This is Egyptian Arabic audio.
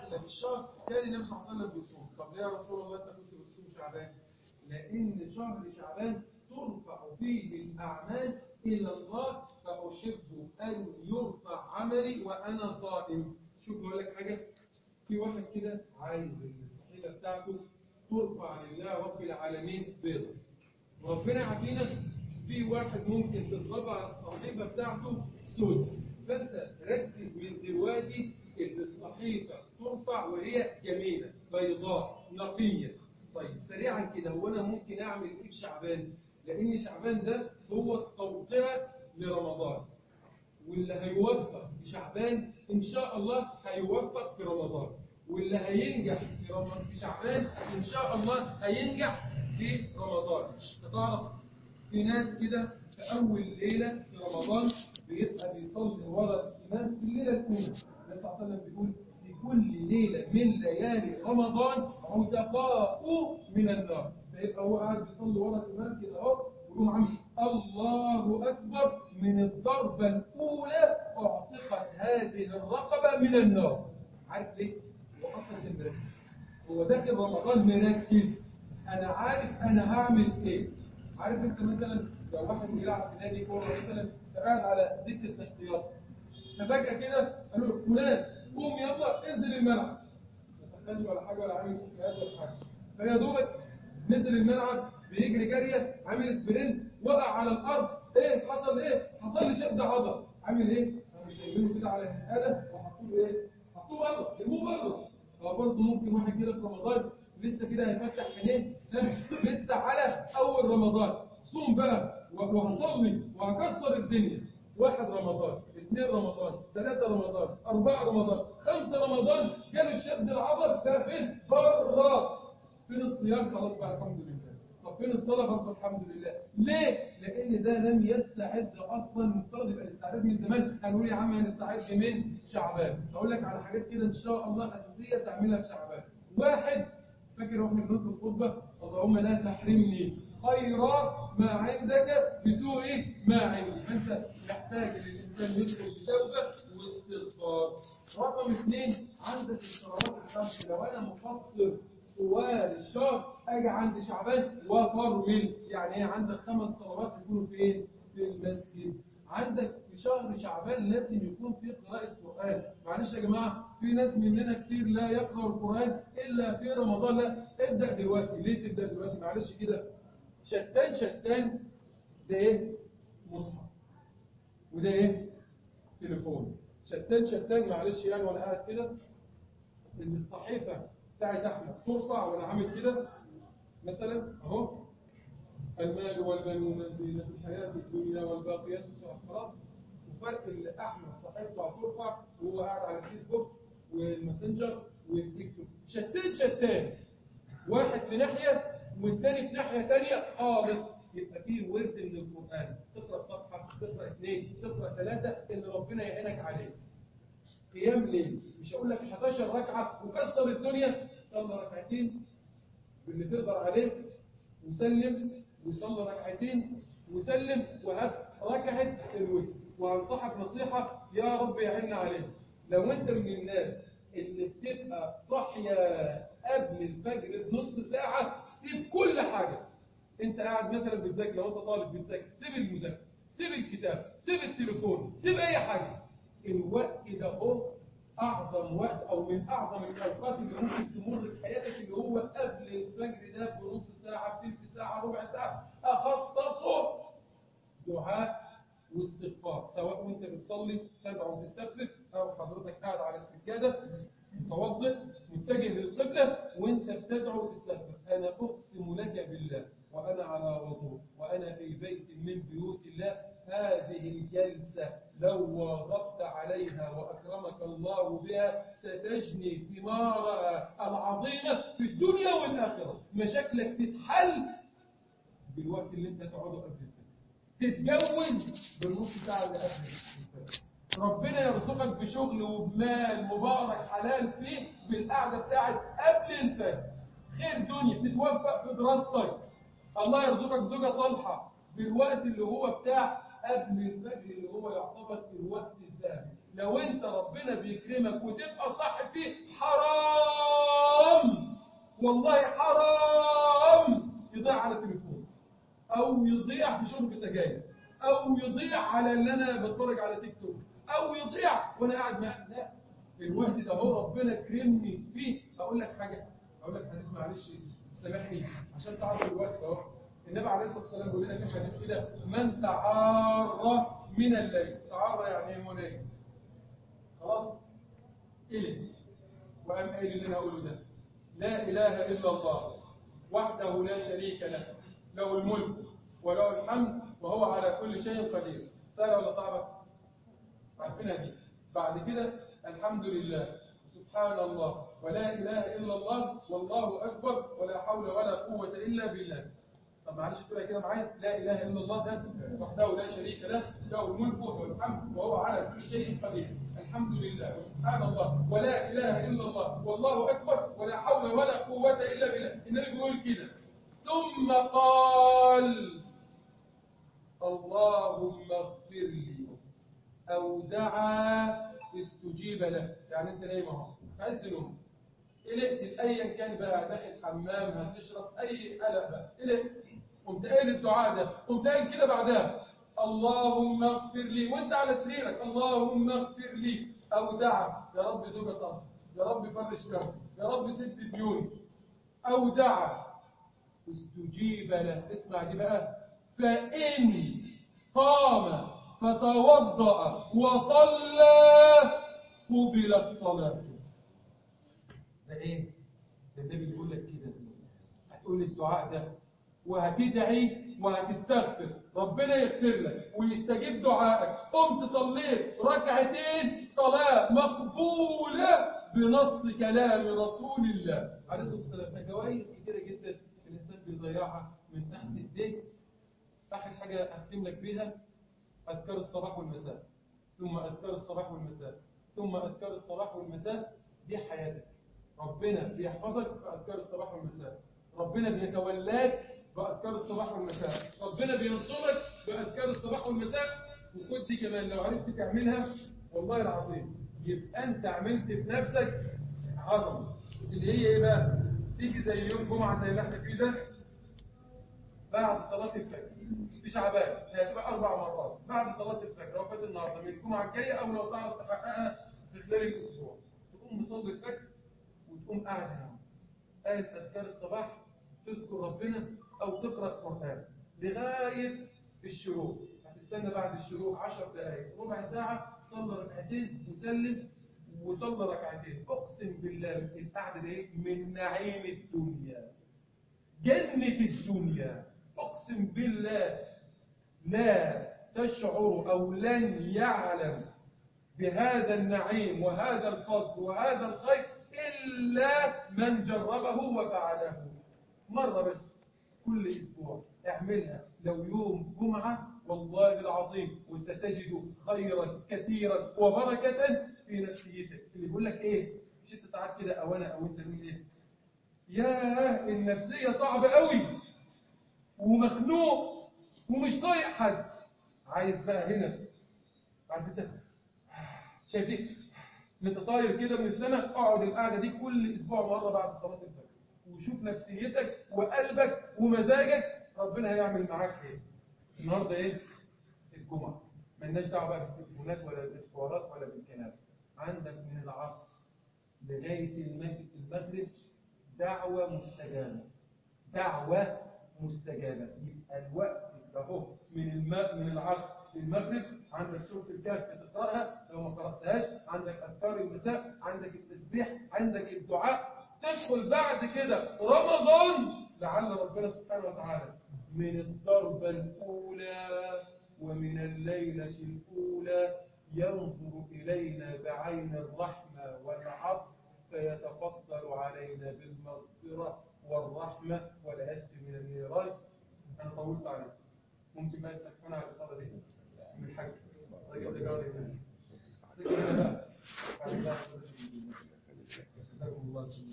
احنا في الشهر كان النبي صلى الله عليه وسلم بيصوم طب ليه يا رسول الله انت كنت بتصوم شعبان لان شهر شعبان ترفع فيه الاعمال الى الله فاحب ان يرفع عملي وانا صائم شوف بقول لك حاجه في واحد كده عايز الصحيفه بتاعته ترفع لله رب العالمين بيضا وربنا يعافينا في واحد ممكن تطبع الصحيفه بتاعته سود فانت ركز من دلوقتي ان الصحيفه ترفع وهي جميله بيضاء نقيه طيب سريعا كده هو انا ممكن اعمل ايه في شعبان لان شعبان ده هو التوقيع لرمضان واللي هيوفق في شعبان ان شاء الله هيوفق في رمضان واللي هينجح في رمضان في شعبان ان شاء الله هينجح في رمضان تعرف في ناس كده في اول ليله في رمضان بيبقى بيصلي ورا الامام في الليله الاولى النبي صلى الله عليه وسلم بيقول في كل ليله من ليالي رمضان عتقاء من النار فيبقى هو قاعد بيصلي ورا الامام كده اهو ويقوم عامل الله اكبر من الضربه الاولى اعتقت هذه الرقبه من النار عارف ليه؟ هو اصلا كان مركز هو داخل رمضان مركز انا عارف انا هعمل ايه عارف انت مثلا لو واحد بيلعب في نادي كوره مثلا فقاعد على دكه الاحتياط ففجاه كده قالوا له فلان قوم يلا انزل الملعب ما سخنش ولا حاجه ولا عامل اجتهاد ولا حاجه فيا دوبك نزل الملعب بيجري جاريه عامل سبرنت وقع على الارض ايه حصل ايه حصل لي شد عضل عامل ايه كانوا شايلينه كده على النقاله وحطوا له ايه حطوه بره رموه بره فبرضه ممكن واحد كده في رمضان لسه كده هيفتح عينيه لسه على اول رمضان صوم بقى وهصلي وهكسر الدنيا واحد رمضان اثنين رمضان ثلاثة رمضان أربعة رمضان خمسة رمضان جاله الشد العضل ده فين؟ بره فين الصيام خلاص بقى الحمد لله طب فين الصلاة برضه الحمد لله ليه؟ لأن ده لم يستعد أصلا المفترض يبقى الاستعداد من زمان هنقول يا عم هنستعد من شعبان هقول لك على حاجات كده إن شاء الله أساسية تعملها في شعبان واحد فاكر واحنا بنقول في الخطبة اللهم لا تحرمني خيرا ما عندك بسوء ما عندي فأنت محتاج للإنسان يدخل في توبة واستغفار رقم اثنين عندك الصلوات الخمس لو أنا مقصر طوال الشهر اجي عند شعبان وافرمل يعني ايه عندك خمس صلوات يكونوا فين في المسجد عندك في شهر شعبان لازم يكون في قراءة قرآن معلش يا جماعة في ناس مننا كتير لا يقرأ القرآن إلا في رمضان لا ابدأ دلوقتي ليه تبدأ دلوقتي معلش كده شتان شتان ده ايه مصحف وده ايه تليفون شتان شتان معلش يعني وانا قاعد كده ان الصحيفة بتاعت احمد ترفع وانا عامل كده مثلا اهو المال والبنون زينة الحياة الدنيا والباقيات الصالحات خلاص وفرق اللي احمد صحيفته هترفع وهو قاعد على الفيسبوك والماسنجر والتيك توك شتان شتان واحد في ناحية والتاني في ناحية تانية خالص يبقى فيه ورد من القرآن تقرأ صفحة تقرأ اثنين تقرأ ثلاثة ان ربنا يعينك عليه قيام ليل مش هقول لك 11 ركعة وكسر الدنيا صلى ركعتين باللي تقدر عليه وسلم وصلى ركعتين وسلم وهات ركعة الوتر وانصحك نصيحة يا رب يعيننا عليه لو انت من الناس اللي بتبقى صاحية قبل الفجر بنص ساعة سيب كل حاجة انت قاعد مثلا بتذاكر لو انت طالب بتذاكر سيب المذاكرة سيب الكتاب سيب التليفون سيب اي حاجة الوقت ده هو أعظم وقت أو من أعظم الأوقات اللي ممكن تمر في حياتك اللي هو قبل الفجر ده بنص ساعة بتلت ساعة ربع ساعة أخصصه دعاء واستغفار سواء وانت بتصلي تدعو وتستغفر أو حضرتك قاعد على السجادة متوضئ متجه للقبلة وانت بتدعو وتستغفر أنا أقسم لك بالله وأنا على وضوء وأنا في بيت من بيوت الله هذه الجلسة لو واظبت عليها وأكرمك الله بها ستجني ثمارها العظيمة في الدنيا والآخرة مشاكلك تتحل بالوقت اللي انت تقعده قبل الفجر تتجوز بالنص ساعة اللي قبل الفجر ربنا يرزقك بشغل وبمال مبارك حلال فيه بالقعدة بتاعت قبل الفجر خير دنيا تتوفق في دراستك الله يرزقك زوجة صالحة بالوقت اللي هو بتاع قبل الفجر اللي هو يعتبر الوقت الذهبي لو انت ربنا بيكرمك وتبقى صاحب فيه حرام والله حرام يضيع على التليفون او يضيع في شرب سجاير او يضيع على اللي انا بتفرج على تيك توك او يضيع وانا قاعد مع لا الوقت ده هو ربنا كرمني فيه اقول لك حاجه اقول لك حديث معلش سامحني عشان تعرف الوقت ده اهو النبي عليه الصلاه والسلام بيقول لنا في حديث كده من تعار من الليل تعار يعني ايه منام خلاص إلي وقام قايل اللي انا هقوله ده لا اله الا الله وحده لا شريك له له الملك وله الحمد وهو على كل شيء قدير سهله ولا صعبه عارفينها دي بعد كده الحمد لله سبحان الله ولا اله الا الله والله اكبر ولا حول ولا قوه الا بالله طب معلش تقولها كده معايا لا اله الا الله ده وحده لا شريك له له الملك وله الحمد وهو على كل شيء قدير الحمد لله وسبحان الله ولا اله الا الله والله اكبر ولا حول ولا قوه الا بالله النبي بيقول كده ثم قال اللهم اغفر لي او دعا استجيب له يعني انت نايم اهو في عز نوم قلقت ايا كان بقى داخل حمام هتشرب اي قلق بقى قلقت قمت قايل الدعاء ده قمت قايل كده بعدها اللهم اغفر لي وانت على سريرك اللهم اغفر لي او دعا يا رب زوجة صبر يا رب فرش كرب يا رب سد ديوني او دعا استجيب له اسمع دي بقى فإن قام فتوضأ وصلى قبلت صلاته ده ايه ده النبي بيقول لك كده هتقول الدعاء ده وهتدعي وهتستغفر ربنا يغفر لك ويستجيب دعائك قمت صليت ركعتين صلاة مقبولة بنص كلام رسول الله عليه الصلاة والسلام فجوائز كتيرة جدا الإنسان بيضيعها من تحت ايديه آخر حاجة أختم لك بيها أذكار الصباح والمساء ثم أذكار الصباح والمساء ثم أذكار الصباح والمساء دي حياتك ربنا بيحفظك بأذكار الصباح والمساء ربنا بيتولاك بأذكار الصباح والمساء ربنا بينصرك بأذكار الصباح والمساء وخد دي كمان لو عرفت تعملها والله العظيم يبقى أنت عملت في نفسك عظمة اللي هي إيه بقى؟ تيجي زي يوم جمعة زي اللي احنا فيه ده بعد صلاة الفجر في شعبان هي هتبقى أربع مرات بعد صلاة الفجر لو فات النهارده من الجمعة الجاية أو لو تعرف تحققها في خلال الأسبوع تقوم مصلي الفجر وتقوم قاعد هنا قاعد أذكار الصباح تذكر ربنا أو تقرأ قرآن لغاية الشروق هتستنى بعد الشروق 10 دقائق ربع ساعة صلى ركعتين وسلم وصلى ركعتين أقسم بالله القعدة دي من نعيم الدنيا جنة الدنيا أقسم بالله لا تشعر أو لن يعلم بهذا النعيم وهذا الفضل وهذا الخير إلا من جربه وفعله مرة بس كل أسبوع اعملها لو يوم جمعة والله العظيم وستجد خيرا كثيرا وبركة في نفسيتك اللي بيقول لك ايه مش انت ساعات كده او انا او انت تقول ايه ياه النفسية صعبة قوي ومخنوق ومش طايق حد عايز بقى هنا عارف انت شايف ايه انت طاير كده من السنة اقعد القعدة دي كل اسبوع مرة بعد صلاة الفجر وشوف نفسيتك وقلبك ومزاجك ربنا هيعمل معاك ايه النهارده ايه الجمعة مالناش دعوه بقى بالتليفونات ولا بالحوارات ولا بالكلام عندك من العصر لغاية المغرب دعوة مستجابة دعوة مستجابة يبقى الوقت اهو من الم... من العصر للمغرب عندك سورة الكهف تقرأها لو ما قرأتهاش عندك أذكار المساء عندك التسبيح عندك الدعاء تدخل بعد كده رمضان لعل ربنا سبحانه وتعالى من الضربة الأولى ومن الليلة الأولى ينظر إلينا بعين الرحمة والعطف فيتفضل علينا بالمغفرة والرحمة والعتق من النيران أنا طولت عليك ممكن ما تسكتون على الإطارة دي من الحاج رجل رجال جزاكم الله